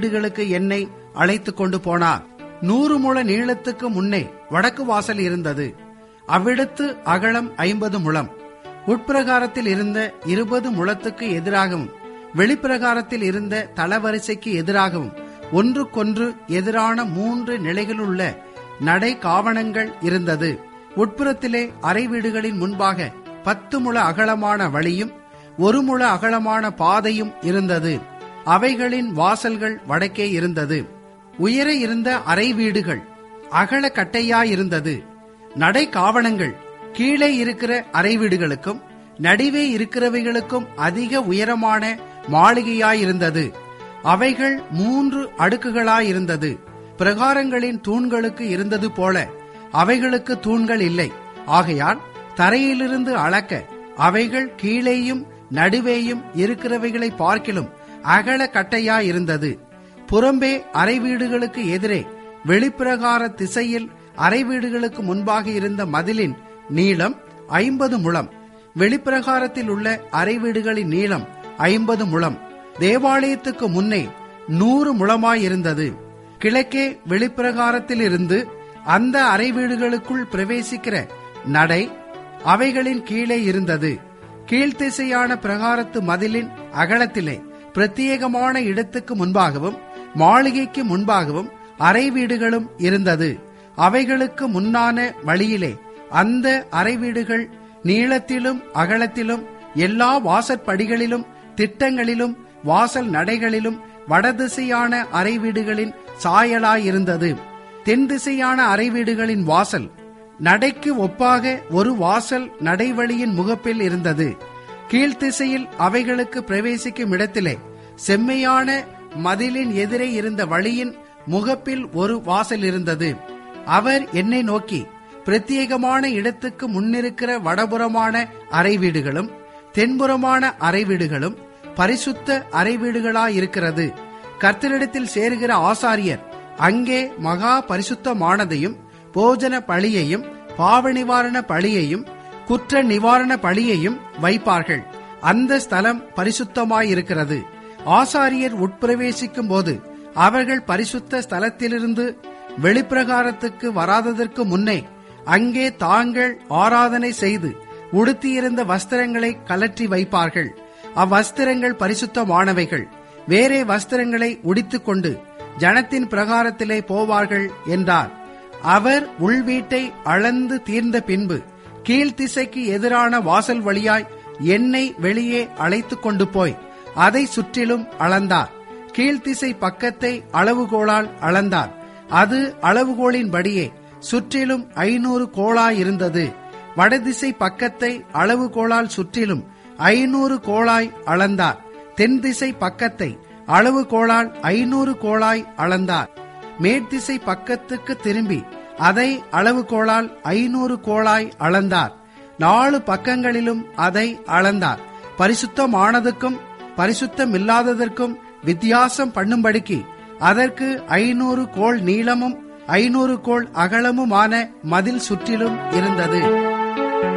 வீடுகளுக்கு என்னை அழைத்து கொண்டு போனார் நூறு முழ நீளத்துக்கு முன்னே வடக்கு வாசல் இருந்தது அவ்விடத்து அகலம் ஐம்பது முழம் உட்பிரகாரத்தில் இருந்த இருபது முழத்துக்கு எதிராகவும் வெளிப்பிரகாரத்தில் இருந்த தளவரிசைக்கு எதிராகவும் ஒன்றுக்கொன்று எதிரான மூன்று நிலைகளுள்ள நடை காவணங்கள் இருந்தது உட்புறத்திலே அறை வீடுகளின் முன்பாக பத்து முழ அகலமான வழியும் ஒரு முழ அகலமான பாதையும் இருந்தது அவைகளின் வாசல்கள் வடக்கே இருந்தது உயர இருந்த அறை வீடுகள் அகல கட்டையாயிருந்தது நடை காவணங்கள் கீழே இருக்கிற அறை வீடுகளுக்கும் நடுவே இருக்கிறவைகளுக்கும் அதிக உயரமான மாளிகையாயிருந்தது அவைகள் மூன்று அடுக்குகளாயிருந்தது பிரகாரங்களின் தூண்களுக்கு இருந்தது போல அவைகளுக்கு தூண்கள் இல்லை ஆகையால் தரையிலிருந்து அளக்க அவைகள் கீழேயும் நடுவேயும் இருக்கிறவைகளை பார்க்கிலும் அகல கட்டையாயிருந்தது புறம்பே அறை வீடுகளுக்கு எதிரே வெளிப்பிரகார திசையில் அறை வீடுகளுக்கு முன்பாக இருந்த மதிலின் நீளம் ஐம்பது முழம் வெளிப்பிரகாரத்தில் உள்ள அறை வீடுகளின் நீளம் ஐம்பது முழம் தேவாலயத்துக்கு முன்னே நூறு முழமாயிருந்தது கிழக்கே வெளிப்பிரகாரத்தில் இருந்து அந்த அறை வீடுகளுக்குள் பிரவேசிக்கிற நடை அவைகளின் கீழே இருந்தது கீழ்த்திசையான பிரகாரத்து மதிலின் அகலத்திலே பிரத்யேகமான இடத்துக்கு முன்பாகவும் மாளிகைக்கு முன்பாகவும் அறை வீடுகளும் இருந்தது அவைகளுக்கு முன்னான வழியிலே அந்த அறை வீடுகள் நீளத்திலும் அகலத்திலும் எல்லா வாசற்படிகளிலும் திட்டங்களிலும் வாசல் நடைகளிலும் வடதிசையான அறை வீடுகளின் சாயலாயிருந்தது தென் திசையான அறை வீடுகளின் வாசல் நடைக்கு ஒப்பாக ஒரு வாசல் நடைவழியின் முகப்பில் இருந்தது கீழ்த்திசையில் அவைகளுக்கு பிரவேசிக்கும் இடத்திலே செம்மையான மதிலின் எதிரே இருந்த வழியின் முகப்பில் ஒரு வாசல் இருந்தது அவர் என்னை நோக்கி பிரத்யேகமான இடத்துக்கு முன்னிருக்கிற வடபுறமான அறை வீடுகளும் தென்புறமான அறை வீடுகளும் பரிசுத்த அறை வீடுகளாயிருக்கிறது கர்த்தரிடத்தில் சேருகிற ஆசாரியர் அங்கே மகா பரிசுத்தமானதையும் போஜன பழியையும் பாவ நிவாரண பழியையும் குற்ற நிவாரண பழியையும் வைப்பார்கள் அந்த ஸ்தலம் பரிசுத்தமாயிருக்கிறது ஆசாரியர் உட்பிரவேசிக்கும் போது அவர்கள் பரிசுத்த ஸ்தலத்திலிருந்து வெளிப்பிரகாரத்துக்கு வராததற்கு முன்னே அங்கே தாங்கள் ஆராதனை செய்து உடுத்தியிருந்த வஸ்திரங்களை கலற்றி வைப்பார்கள் அவ்வஸ்திரங்கள் பரிசுத்தமானவைகள் வேறே வஸ்திரங்களை உடித்துக்கொண்டு ஜனத்தின் பிரகாரத்திலே போவார்கள் என்றார் அவர் உள்வீட்டை அளந்து தீர்ந்த பின்பு கீழ்த்திசைக்கு எதிரான வாசல் வழியாய் என்னை வெளியே அழைத்து கொண்டு போய் அதை சுற்றிலும் அளந்தார் கீழ்த்திசை பக்கத்தை அளவுகோலால் அளந்தார் அது அளவுகோலின்படியே சுற்றிலும் ஐநூறு கோளாயிருந்தது வடதிசை பக்கத்தை அளவுகோலால் சுற்றிலும் ஐநூறு கோளாய் அளந்தார் தென் திசை பக்கத்தை அளவுகோலால் ஐநூறு கோளாய் அளந்தார் மேற்திசை பக்கத்துக்கு திரும்பி அதை அளவுகோலால் ஐநூறு கோளாய் அளந்தார் நாலு பக்கங்களிலும் அதை அளந்தார் பரிசுத்தமானதுக்கும் பரிசுத்தமில்லாததற்கும் வித்தியாசம் பண்ணும்படிக்கு அதற்கு ஐநூறு கோள் நீளமும் ஐநூறு கோள் அகலமுமான மதில் சுற்றிலும் இருந்தது